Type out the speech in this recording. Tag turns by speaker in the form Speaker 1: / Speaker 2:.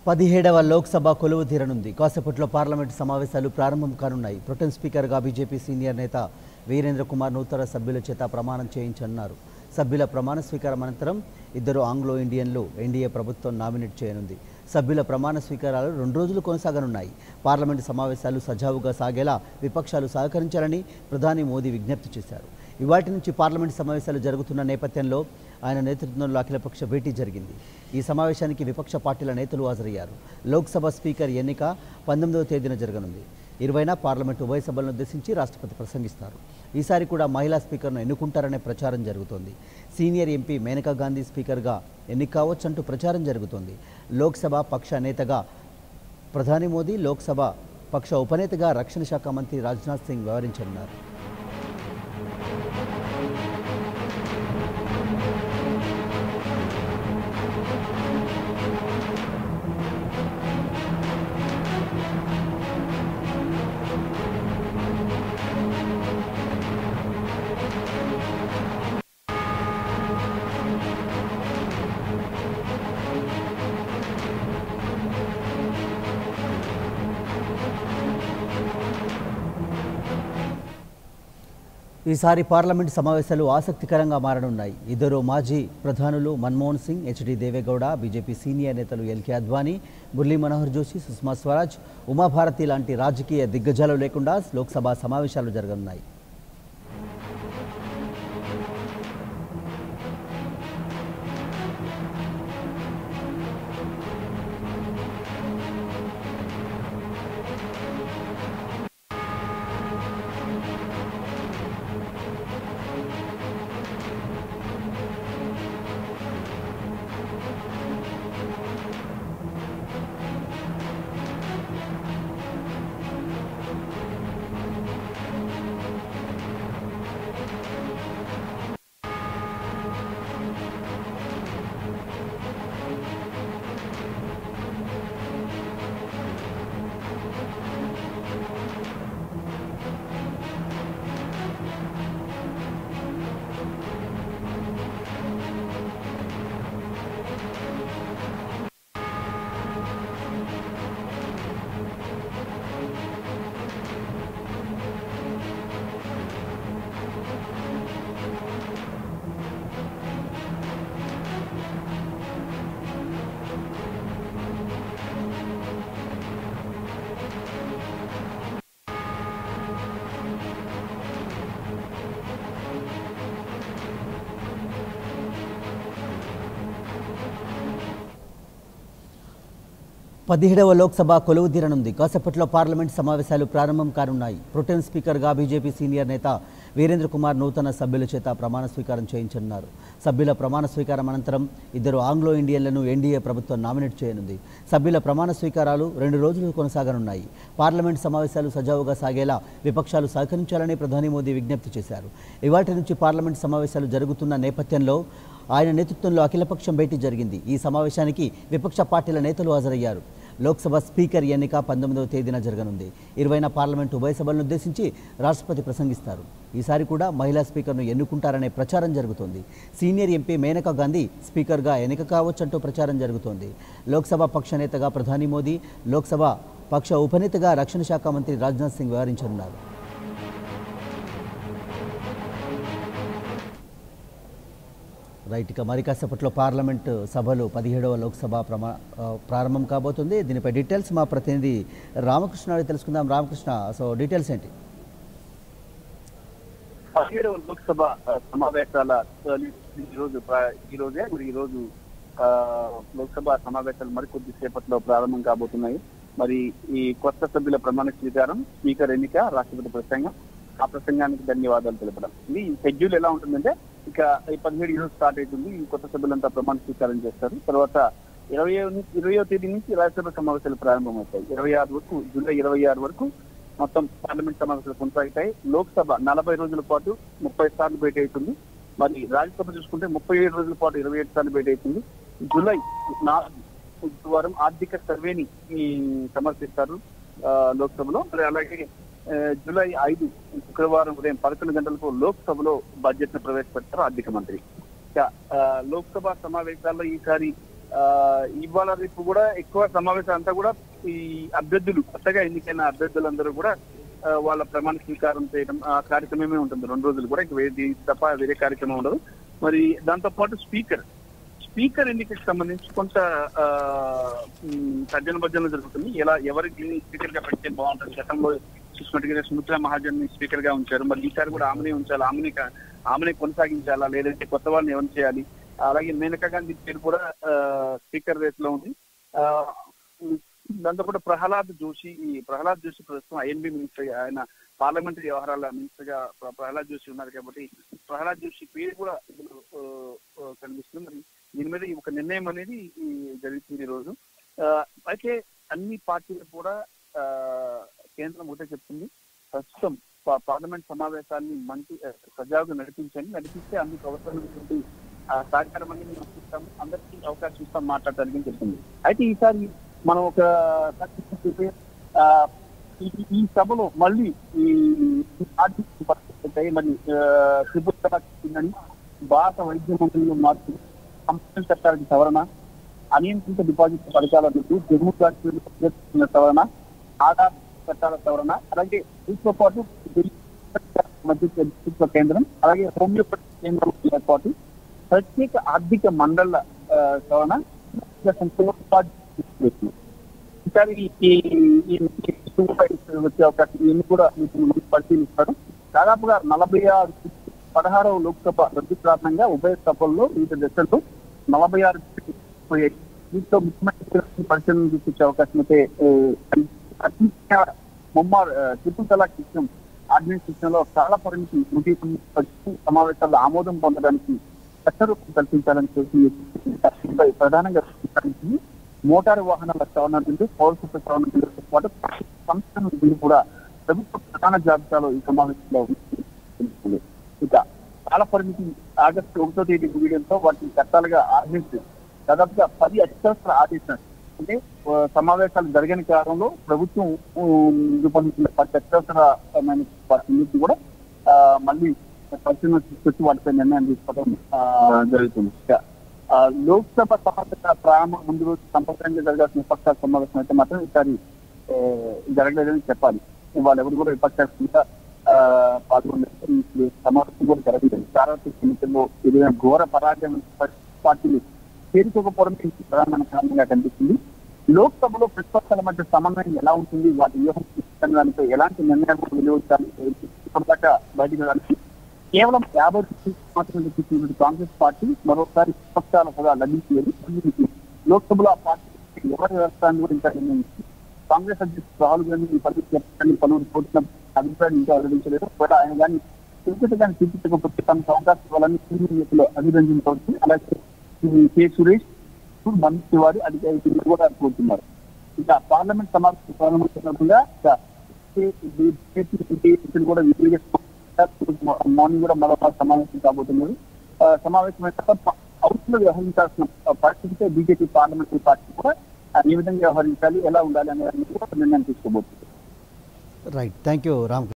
Speaker 1: పదిహేడవ లోక్సభ కొలువు తీరనుంది కాసేపట్లో పార్లమెంటు సమావేశాలు ప్రారంభం కానున్నాయి ప్రొటెం స్పీకర్గా బీజేపీ సీనియర్ నేత వీరేంద్ర కుమార్ నూతన సభ్యుల చేత ప్రమాణం చేయించనున్నారు సభ్యుల ప్రమాణ స్వీకారం అనంతరం ఇద్దరు ఆంగ్లో ఇండియన్లు ఎన్డీఏ ప్రభుత్వం నామినేట్ చేయనుంది సభ్యుల ప్రమాణ స్వీకారాలు రెండు రోజులు కొనసాగనున్నాయి పార్లమెంటు సమావేశాలు సజావుగా సాగేలా విపక్షాలు సహకరించాలని ప్రధాని మోదీ విజ్ఞప్తి చేశారు ఇవాటి నుంచి పార్లమెంటు సమావేశాలు జరుగుతున్న నేపథ్యంలో ఆయన నేతృత్వంలో అఖిలపక్ష భేటీ జరిగింది ఈ సమావేశానికి విపక్ష పార్టీల నేతలు హాజరయ్యారు లోక్సభ స్పీకర్ ఎన్నిక పంతొమ్మిదవ తేదీన జరగనుంది ఇరవైన పార్లమెంటు ఉభయ సభలను ఉద్దేశించి రాష్ట్రపతి ప్రసంగిస్తారు ఈసారి కూడా మహిళా స్పీకర్ను ఎన్నుకుంటారనే ప్రచారం జరుగుతోంది సీనియర్ ఎంపీ మేనకా గాంధీ స్పీకర్గా ఎన్నిక కావచ్చంటూ ప్రచారం జరుగుతోంది లోక్సభ పక్ష నేతగా ప్రధాని మోదీ లోక్సభ పక్ష ఉపనేతగా రక్షణ శాఖ మంత్రి రాజ్నాథ్ సింగ్ వ్యవహరించనున్నారు ఈసారి పార్లమెంట్ సమావేశాలు ఆసక్తికరంగా మారనున్నాయి ఇద్దరు మాజీ ప్రధానులు Manmohan Singh HD Deve Gowda BJP senior నేతలు ఎల్కే అద్వానీ మురళీ మనోహర్ జోషి సుష్మా స్వరాజ్ ఉమాభారతి లాంటి రాజకీయ దిగ్గజాలు లేకుండా లోక్సభ సమావేశాలు జరగనున్నాయి పదిహేడవ లోక్సభ కొలువు తీరనుంది కాసేపట్లో పార్లమెంట్ సమావేశాలు ప్రారంభం కానున్నాయి ప్రొటెం స్పీకర్గా బీజేపీ సీనియర్ నేత వీరేంద్ర కుమార్ నూతన సభ్యుల చేత ప్రమాణ స్వీకారం చేయించనున్నారు సభ్యుల ప్రమాణ స్వీకారం అనంతరం ఇద్దరు ఆంగ్లో ఇండియన్లను ఎన్డీఏ ప్రభుత్వం నామినేట్ చేయనుంది సభ్యుల ప్రమాణ స్వీకారాలు రెండు రోజులు కొనసాగనున్నాయి పార్లమెంట్ సమావేశాలు సజావుగా సాగేలా విపక్షాలు సహకరించాలని ప్రధాని మోదీ విజ్ఞప్తి చేశారు ఇవాటి నుంచి పార్లమెంట్ సమావేశాలు జరుగుతున్న నేపథ్యంలో ఆయన నేతృత్వంలో అఖిలపక్షం భేటీ జరిగింది ఈ సమావేశానికి విపక్ష పార్టీల నేతలు హాజరయ్యారు లోక్సభ స్పీకర్ ఎన్నిక పంతొమ్మిదవ తేదీన జరగనుంది ఇరవైన పార్లమెంటు ఉభయ సభలను ఉద్దేశించి రాష్ట్రపతి ప్రసంగిస్తారు ఈసారి కూడా మహిళా స్పీకర్ను ఎన్నుకుంటారనే ప్రచారం జరుగుతోంది సీనియర్ ఎంపీ మేనకా గాంధీ స్పీకర్గా ఎన్నిక కావచ్చంటూ ప్రచారం జరుగుతోంది లోక్సభ పక్ష నేతగా ప్రధాని మోదీ లోక్సభ పక్ష ఉపనేతగా రక్షణ శాఖ మంత్రి రాజ్నాథ్ సింగ్ వ్యవహరించనున్నారు రైట్ ఇక మరి కాసేపట్లో పార్లమెంట్ సభలు పదిహేడవ లోక్సభ ప్రమా ఆ, ప్రారంభం కాబోతుంది దీనిపై డీటెయిల్స్ మా ప్రతినిధి రామకృష్ణ అడిగి తెలుసుకుందాం రామకృష్ణ సో డీటెయిల్స్ ఏంటి
Speaker 2: పదిహేడవ లోక్సభ ఆ, సమావేశాల తొలి ఈ రోజు ప్ర- ఈ రోజే మరి ఈ రోజు ఆ, లోక్సభ సమావేశాలు మరికొద్ది సేపట్లో ప్రారంభం కాబోతున్నాయి మరి ఈ కొత్త సభ్యుల ప్రమాణ స్వీకారం స్పీకర్ ఎన్నిక రాష్ట్రపతి ప్రసంగం ఆ ప్రసంగానికి ధన్యవాదాలు తెలపడం ఇది షెడ్యూల్ ఎలా ఉంటుందంటే ఇక ఈ పదిహేడు ఈ రోజు స్టార్ట్ అవుతుంది ఈ కొత్త సభ్యులంతా ప్రమాణ స్వీకారం చేస్తారు తర్వాత ఇరవై ఇరవయో తేదీ నుంచి రాజ్యసభ సమావేశాలు ప్రారంభమవుతాయి ఇరవై ఆరు వరకు జూలై ఇరవై ఆరు వరకు మొత్తం పార్లమెంట్ సమావేశాలు కొనసాగుతాయి లోక్సభ నలభై రోజుల పాటు ముప్పై సార్లు భేటీ అవుతుంది మరి రాజ్యసభ చూసుకుంటే ముప్పై ఏడు రోజుల పాటు ఇరవై ఏడు సార్లు భేటీ అవుతుంది జూలై నాలుగు గురువారం ఆర్థిక సర్వేని ఈ, సమర్పిస్తారు ఆ, లోక్సభలో మరి అలాగే ఆ, జూలై ఐదు శుక్రవారం ఉదయం పదకొండు గంటలకు లోక్సభలో బడ్జెట్ ను ప్రవేశపెడతారు ఆర్థిక మంత్రి ఇక, ఆ, లోక్సభ సమావేశాల్లో ఈసారి ఆ, ఇవాళ రేపు కూడా ఎక్కువ సమావేశం అంతా కూడా ఈ అభ్యర్థులు కొత్తగా ఎన్నికైన అభ్యర్థులందరూ కూడా ఆ, వాళ్ళ ప్రమాణ స్వీకారం చేయడం ఆ కార్యక్రమమే ఉంటుంది రెండు రోజులు కూడా ఇంకా వేరే తప్ప వేరే కార్యక్రమం ఉండదు మరి దాంతో పాటు స్పీకర్ స్పీకర్ ఎన్నికకి సంబంధించి కొంత ఆ, ఉమ్, తర్జన భర్జన జరుగుతుంది ఎలా ఎవరికి స్పీకర్ గా పెడితే బాగుంటుంది గతంలో చూసినట్టుగా సుమిత్రా మహాజన్ ని స్పీకర్ గా ఉంచారు మరి ఈసారి కూడా ఆమెనే ఉంచాలి ఆమెనే కా- ఆమెనే కొనసాగించాలా లేదంటే కొత్త వాళ్ళని ఎవరు చేయాలి అలాగే మేనకా గాంధీ పేరు కూడా ఆ, స్పీకర్ రేస్ లో ఉంది ఆ, దాంతో కూడా ప్రహ్లాద్ జోషి ఈ ప్రహ్లాద్ జోషి ప్రస్తుతం ఐఎన్బి మినిస్టర్ ఆయన పార్లమెంటరీ వ్యవహారాల మినిస్టర్ గా ప్ర- ప్రహ్లాద్ జోషి ఉన్నారు కాబట్టి ప్రహ్లాద్ జోషి పేరు కూడా ఇందులో, ఆ, ఆ, కనిపిస్తుంది మరి దీని మీద ఈ ఒక నిర్ణయం అనేది ఈ జరుగుతుంది ఈ రోజు ఆ, అయితే అన్ని పార్టీలు కూడా ఆ, కేంద్రం ఒకటే చెప్తుంది ప్రస్తుతం పా- పార్లమెంట్ సమావేశాన్ని మంచి ఆ, సజావుగా నడిపించండి నడిపిస్తే అందుకు అవసరమైనటువంటి ఆ, సహకారం అనేది మేము ఇస్తాం అందరికీ అవకాశం ఇస్తాం మాట్లాడడానికి అని చెప్తుంది అయితే ఈసారి మనం ఒక చూస్తే, ఆ, ఈ- ఈ సభలో మళ్ళీ ఈ ఆర్థిక పరిస్థితి మరి త్రిపుర తలాక్ భారత వైద్య మంత్రులు మార్పు కంపెనీ చట్టానికి సవరణ అనియంత్రిత డిపాజిట్ పథకాలకు జమ్మూ కాశ్మీర్ చేస్తున్న సవరణ ఆధార్ చట్టాల సవరణ అలాగే వీటితో పాటు ఢిల్లీ మధ్య ప్రభుత్వ కేంద్రం అలాగే హోమియోపతి కేంద్రం ఏర్పాటు ప్రత్యేక ఆర్థిక మండళ్ల ఆ, సవరణ సంక్షేమ ప్రాజెక్టు ఈసారి ఈ- ఈ- ఈ two fights వచ్చే అవకాశం ఇవన్నీ కూడా మీకు మనం పరిశీలిస్తారు దాదాపుగా నలభై ఆరు పదహారవ లోక్సభ రద్దు కారణంగా ఉభయ సభల్లో వివిధ దశల్లో నలభై ఆరు పోయాయి దీంతో ముఖ్యమంత్రి పరిశీలన చూపించే అవకాశం అయితే అత్యంత ముమ్మారు triple talaq system ordinance system లో చాలా పరిమితి నూట తొమ్మిది పద్దెనిమిది సమావేశాల్లో ఆమోదం పొందడానికి చట్టరూపం కల్పించాలని చెప్పి చర్చపై ప్రధానంగా ప్రతిపాదించింది. మోటారు వాహనాల సవరణ బిల్లు పౌరసత్వ సవరణ బిల్లుతో పాటు సంస్థల బిల్లు కూడా ప్రభుత్వ ప్రధాన జాబితాలో ఈ సమావేశంలో ఉంది. ఇక కాల పరిమితి ఆగస్టు ఒకటో తేదీ ముగియడంతో వాటిని చట్టాలుగా ఆర్డినెన్స్ దాదాపుగా పది అత్యవసర ఆదేశాలు అంటే ఆ, సమావేశాలు జరగని కాలంలో ప్రభుత్వం ఉమ్, రూపొందించిన పది అత్యవసరమైన వాటిని కూడా ఆ, మళ్ళీ పరిశీలన తీసుకొచ్చి వాటిపై నిర్ణయం తీసుకోవడం ఆ, జరుగుతుంది ఇక, ఆ, లోక్సభ సమావేశాల ప్రారంభం ముందు రోజు సంప్రదాయంగా జరగాల్సిన విపక్షాల సమావేశం అయితే మాత్రం ఈసారి ఆ, జరగలేదని చెప్పాలి వాళ్ళు ఎవరు కూడా విపక్షాల కింద పాల్గొన్నారు ఈ సమావేశం కూడా జరగలేదు సార్వత్రిక ఎన్నికల్లో ఎదురైన ఘోర పరాజయం పార్టీలు చేరుకోకపోవడం దీనికి ప్రధానమైన కారణంగా కనిపిస్తుంది లోక్సభలో ప్రతిపక్షాల మధ్య సమన్వయం ఎలా ఉంటుంది వాటి వ్యూహం తీసుకునే దానిపై ఎలాంటి నిర్ణయాలు వినియోగించాలి ఇప్పటిదాకా బయటకు రాలేదు కేవలం యాభై సీట్లు మాత్రమే తీసుకున్నటువంటి కాంగ్రెస్ పార్టీ మరోసారి విపక్షాల హోదా లభించేది దీనికి లోక్సభలో ఆ పార్టీ ఎవరి వ్యవస్థాన్ని కూడా ఇంకా నిర్ణయించింది కాంగ్రెస్ అధ్యక్షుడు రాహుల్ గాంధీ ఈ పరిస్థితి చెప్పడానికి పలువురు కోరుతున్న అభిప్రాయం ఇంకా వెల్లడించలేదు ఒకవేళ ఆయన కానీ తిరుపతి కానీ చూపించకపోతే తనకు అవకాశం ఇవ్వాలని సీనియర్ నేతలు అభినందించవచ్చు అలాగే ఈ కె సురేష్ మన్ తివారి అధికారులు కూడా కోరుతున్నారు ఇంకా పార్లమెంట్ సమావేశం ప్రారంభం సందర్భంగా ఇక కూడా విడిగా మార్నింగ్ కూడా మరొక సమావేశం కాబోతున్నారు ఆ, సమావేశమైన తర్వాత హౌస్ లో వ్యవహరించాల్సిన పరిస్థితితో బీజేపీ పార్లమెంటరీ పార్టీ కూడా ఆ, ఏ విధంగా వ్యవహరించాలి ఎలా ఉండాలి అనే దాని మీద కూడా నిర్ణయం తీసుకోబోతుంది
Speaker 1: రైట్ థ్యాంక్ యూ రామ్